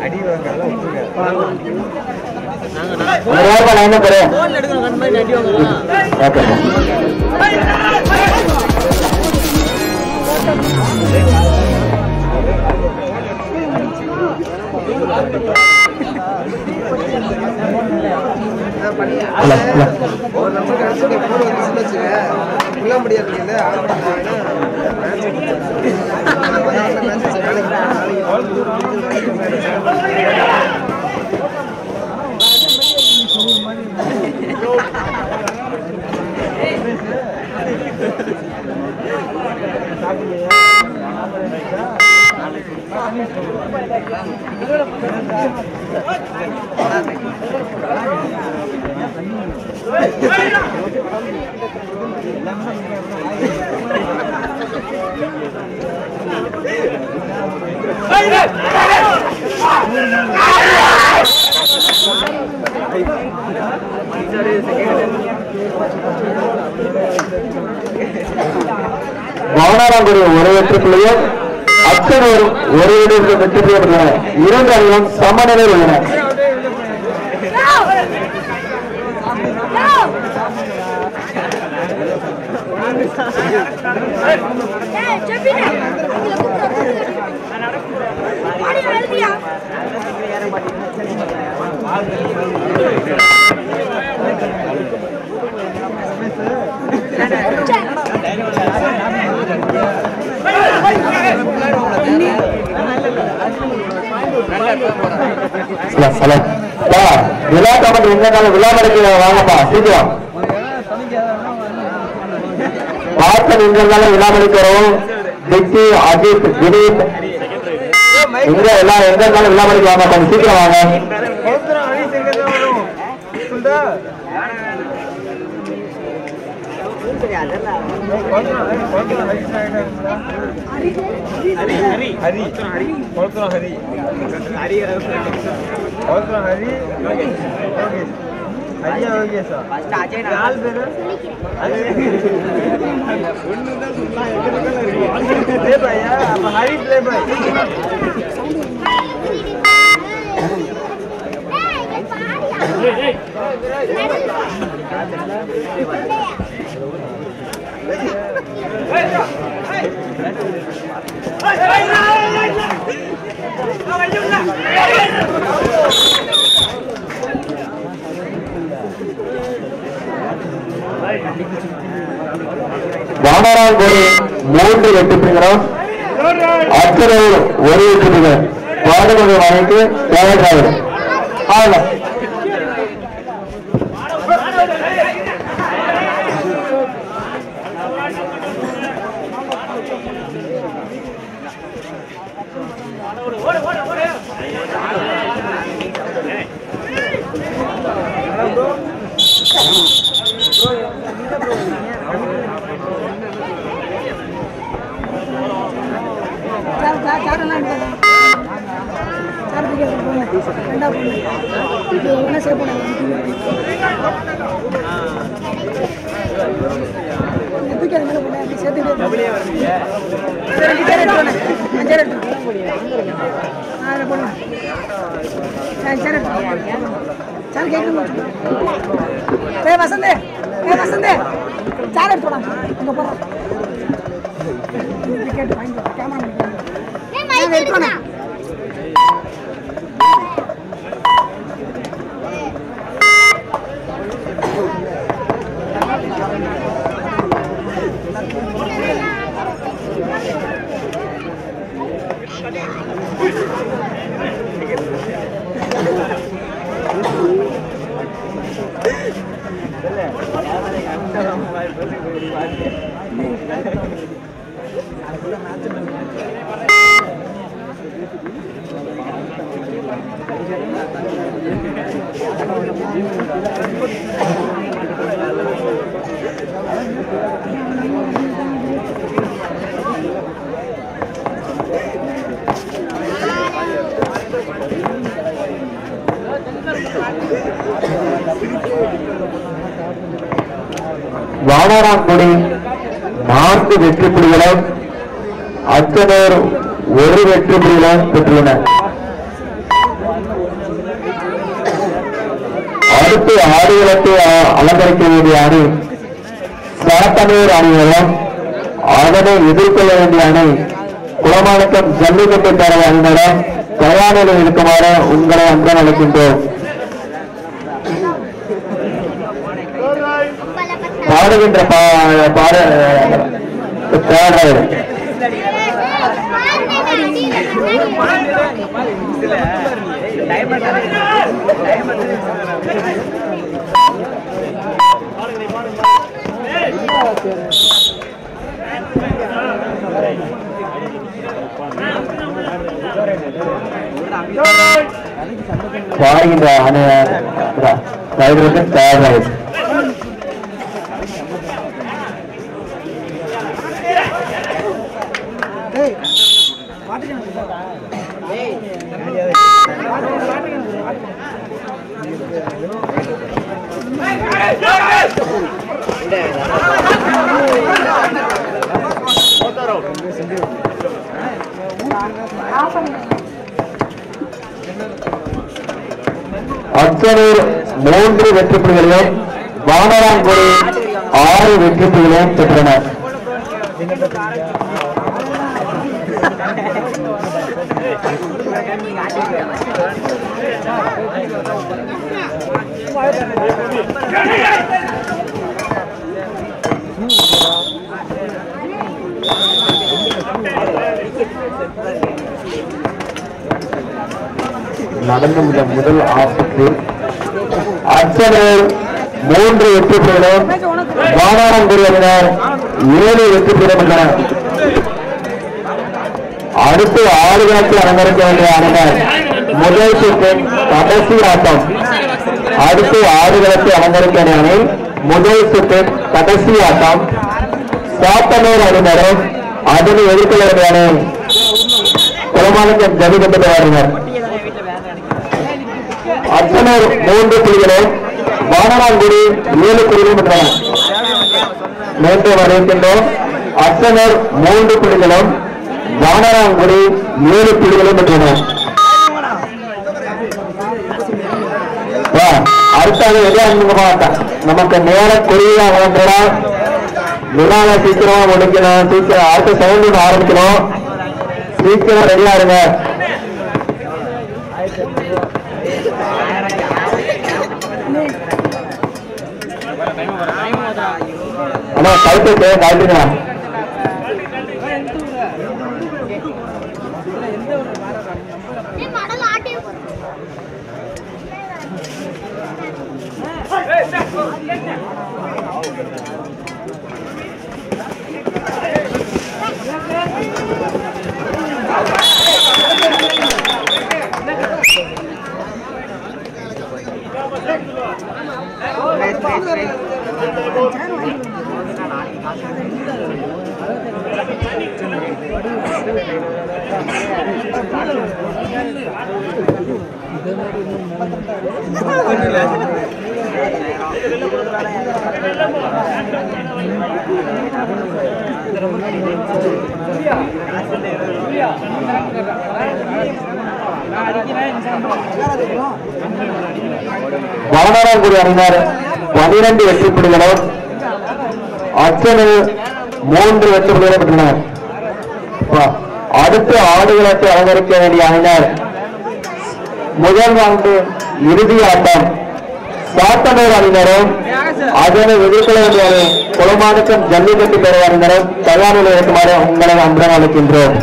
ஒரு ரூபாய் லைன் போடு ஓகே இல்ல இல்ல ஒரு நம்பர் கிடைச்சு கூட வந்து வச்சுக்க உள்ள முடியாது இல்லை மௌனாராங்குடி ஒரு வெற்றி புள்ளியும் அச்சனூர் ஒரு வெற்றி வெற்றி புள்ளியும் இரண்டு அணிகளும் சமநிலையில் உள்ளன இல்ல, இல்ல. பா, விழா கமிட்டி எங்க இருந்தாலும் விழா மடக்கி வாங்கப்பா சீக்கிரம் பார்த்தன் எங்க இருந்தாலும் விழா மடக்கி வரவும் டிக்கி அஜித் திலீப் எங்க எல்லாம் எங்க இருந்தாலும் விழா மடக்கி வாங்க கொஞ்சம் சீக்கிரம் வாங்க வானராங்குடி மூன்று வெற்றி புள்ளிகளும் அச்சனூர் ஒரு வெற்றி புள்ளிகள் வானராங்குடி வாங்கிட்டு தேவையாவது ஆகலாம் சார் சார் சாரெல்லாம் எடுக்காதா சார் தூக்கி போங்க ரெண்டா போங்க இது என்ன சேவ் பண்ணுங்க தூக்கி அது மேலே போங்க அப்படி சேர்த்துக்கிட்டே சரி ரெண்டு சேர் எடுத்து வாங்க அஞ்சு சேர் எடுத்து ஆ அதில் போடுங்க ஆ சேர் எடுத்து சார் கேட்கணும் ஏ வசந்தே ஏ வசந்தே சார் எடுத்து போடாங்க அங்கே போடுறோம் கேட்டு வாங்கி கேமரா எடுக்கணும் வானராங்குடி நான்கு வெற்றி புலிகளும் அச்சனூர் ஒரு வெற்றி புலிகளும் பெற்றுள்ளனர் அடுத்து ஆடுகளத்தை அ- அலங்கரிக்க வேண்டிய அணி சாத்தனூர் அணியினரும் அதனை எதிர்கொள்ள வேண்டிய அணி குளமாணிக்கம் ஜல்லிக்கட்டு பேரவை அணியினரும் தயாரில் இருக்குமாறு உங்களை அன்புடன் அழைக்கின்றோம் பாடுகின்ற பா- பாட தேர்ட் பாடுகின்ற அணி ரைடருக்கு தேர்ட் ரைட் டேய் பாட்டுக்கு அச்சனூர் மூன்று வெற்றி புள்ளிகளையும் வானராங்குடி ஆறு வெற்றி புள்ளிகளையும் பெற்றனர் நடந்து முடிந்த முதல் ஆட்டத்தில் அச்சனூர் மூன்று வெற்றி புள்ளிகளும் வானராங்குடி அணியினர் ஏழு வெற்றி புள்ளிகளும் பெற்றனர் அடுத்து ஆளுநருக்கு அலங்கரிக்க வேண்டிய அணியினர் முதல் சுற்றின் கடைசி ஆட்டம் அடுத்து ஆடுகளத்தை அலங்கரிக்க வேண்டிய அணி முதல் சுற்றின் கடைசி ஆட்டம் சாத்தனூர் அணியினரும் அதனை எதிர்கொள்ள வேண்டிய அணி குளமாணிக்கம் ஜல்லிக்கட்டு அணியினர் அச்சனூர் மூன்று புள்ளிகளும் வானராங்குடி ஏழு புள்ளிகளும் பெற்றனர் மீண்டும் அறிவிக்கின்றோம் அச்சனர் மூன்று புள்ளிகளும் வானராங்குடி ஏழு புள்ளிகளும் பெற்றனர் வா, அடுத்தது எதையா இருந்துங்க மாட்டேன் நமக்கு நேர குறியா வேண்டாம் விழாவை சீக்கிரமா முடிக்கணும் சீக்கிரம் அடுத்த சவுண்ட் ஒன்று ஆரம்பிக்கணும் சீக்கிரம் ரெடியா இருங்க அண்ணா கழுத்து கழுத்துங்க வானராங்குடி அணியினர் பனிரெண்டு வெற்றி புள்ளிகளும் அச்சனு மூன்று வெற்றி புள்ளிகளும் பெற்றனர் வா, அடுத்து ஆடுகளத்தை அலங்கரிக்க வேண்டிய அணியினர் முதல் ஆண்டு இறுதி ஆட்டம் சாத்தனூர் அணியினரும் அதனை எதிர்கொள்ள வேண்டிய அணி குளமாணிக்கம் ஜல்லிக்கட்டு பெறுவ அணியினரும் தயார் நிலையில் இருக்குமாறு உங்களை அன்புடன் அழைக்கின்றோம்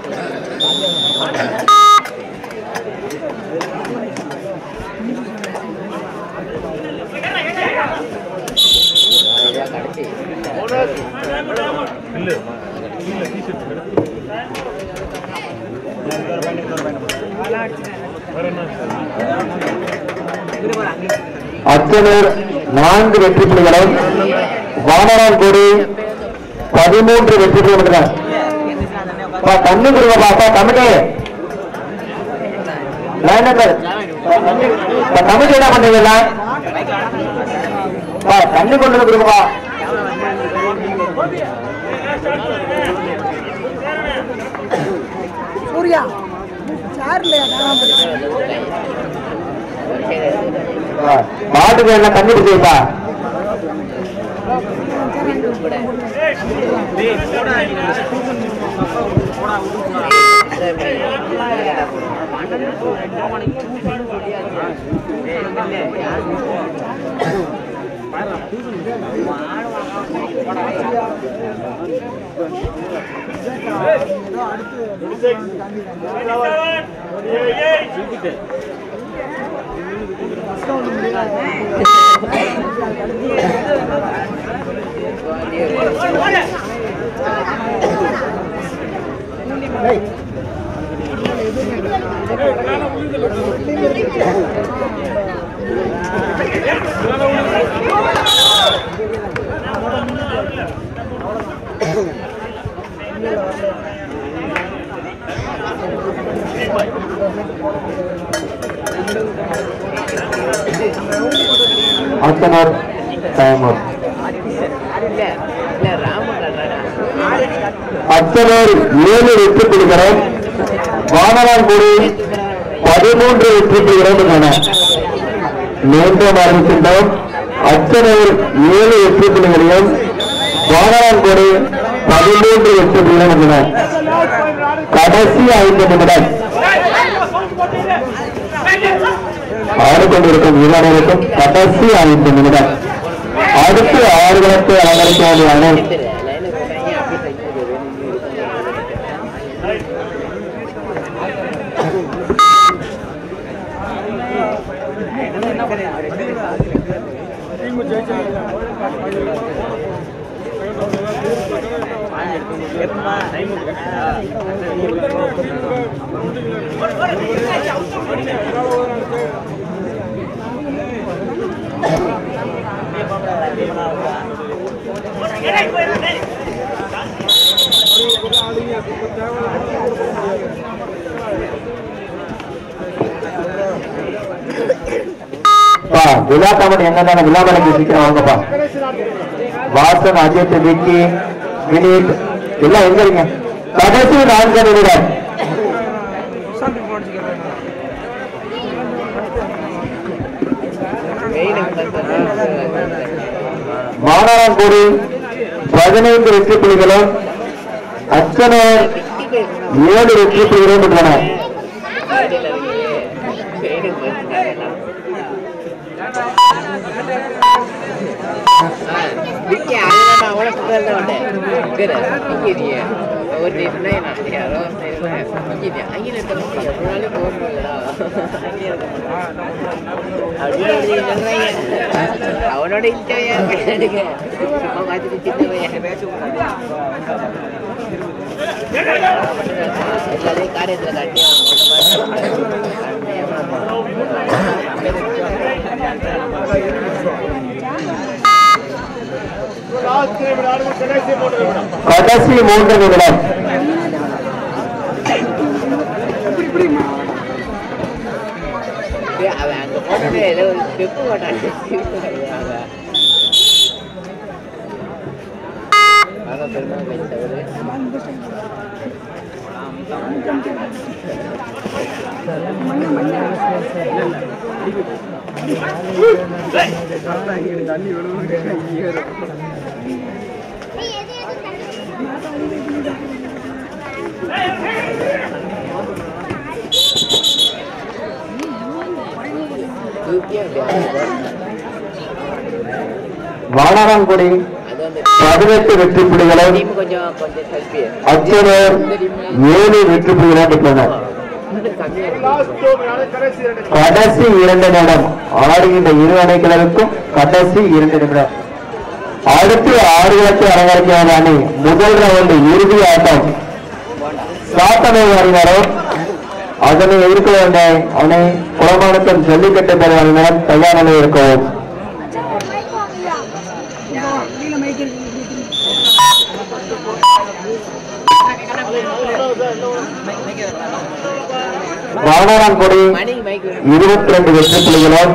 அச்சனூர் நான்கு வெற்றி புள்ளிகளும் வானரான்குடி பதிமூன்று வெற்றி புள்ளிகள் பா, தண்ணி கொடுங்க பாப்பா கமிட்டி லைனக்கர் கமிட்டி என்ன பண்றீங்களா பா, தண்ணி கொண்டு வந்து கொடுங்கப்பா சூர்யா சார் இல்லையா காணாம போயிடுச்சு. மாட்டுக்கு என்ன தண்ணி பிடிச்சிருப்பா அத்தனர் டைமர் அத்தனர் ஏழு வெற்றி புலிகளும் வானலாங்குடி பதிமூன்று வெற்றி புலிகளும் உள்ளன மீண்டும் அறிவிக்கின்றோம் அத்தனர் ஏழு வெற்றி புலிகளையும் வானலாங்குடி பதிமூன்று வெற்றி புலிகளும் உள்ளன கடைசி ஐந்து நிமிடம் ஆடிக்கொண்டிருக்கும் வீரர்களுக்கும் கடைசி ஐந்து நிமிடம் அடுத்து ஆறுகளுக்கு அலங்கரிக்க வேண்டிய அனைத்து பா விழா கமிட்டி என்னென்ன விழா கமிட்டி சீக்கிரம் வாங்கப்பா வாசன் அஜித் விக்கி வினீத் எல்லாம் எங்க இருங்க கடைசி நான்கு நிமிடம் மாணவன்குடி பதினைந்து வெற்றி புலிகளும் அச்சனர் ஏழு வெற்றி புலிகளும் உள்ளன அவனோட இஷ்டம் சும்மா பார்த்துட்டு சின்ன பையன் எல்லாரையும் காரியத்தில் காட்டி கடைசி மூன்று நிமிடம் அவன் அங்க போனது ஏதோ ஒரு ஸ்டெப்பு போட்டான் அவன் பெருமாள் வைத்தவர் தூக்கியா வானரங்குடி அது வந்து பதினெட்டு வெற்றி புலிகளும் டீம் கொஞ்சம் கொஞ்சம் செல்ஃபி அச்சனர் ஏழு வெற்றி புலிகளும் பெற்றனர் கம்மியா இருக்கு கடைசி இரண்டு நிமிடம் ஆடுகின்ற இரு அணிகளுக்கும் கடைசி இரண்டு நிமிடம் அடுத்து ஆடுகளத்தை அரங்கரிக்க அணி முதல் ரவுண்டு இறுதி ஆட்டம் சாத்தனை வருகிறாரோ அதனை எதிர்க்க வேண்டிய அணை குளமானத்தம் ஜல்லிக்கட்டு பெறுவாரிடம் தயார் நிலை இருக்கவும் கீழே மைக்கு வானரான்குடி மணி மைக் இருபத்தி ரெண்டு வெற்றி புள்ளிகளும்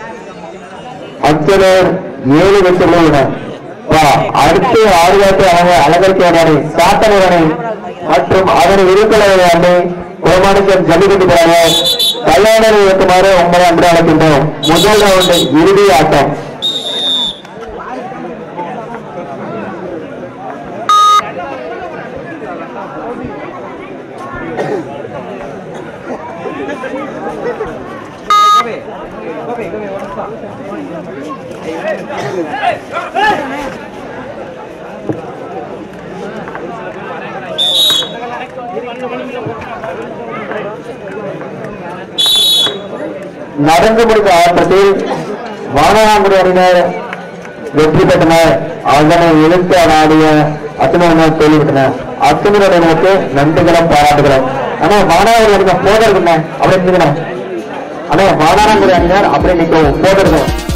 அச்சனர் ஏழு வெற்றி புள்ளிகளுடன் வா, அடுத்து ஆடுகளத்தை அலங்க அலங்கரிக்க வேண்டிய அணி சாத்தனை அணி மற்றும் அதனை எதிர்க்க வேண்டிய அணி குளமானத்தம் ஜல்லிக்கட்டு பெறுவார் கையாளர் இயக்குமாறு உங்களை அன்பு அழைக்கின்றோம் முதல் ரவுண்டு இறுதி ஆட்டம் நடந்து முடிந்த ஆட்டத்தில் வானவாங்குடி அணியினர் வெற்றி பெற்றனர் அதனை எதிர்த்து ஆடிய அத்துணர் தோல்விவிட்டனர் அத்துணர் அணியினருக்கு நன்றிகளும் பாராட்டுகிறோம் ஆனா வானவாங்குடி அணியினர் போதற்குண்ணே அப்படி இருந்துக்கணும் அண்ணே வானவாங்குடி அணியினர் அப்படி நிற்கவும் போதற்கும்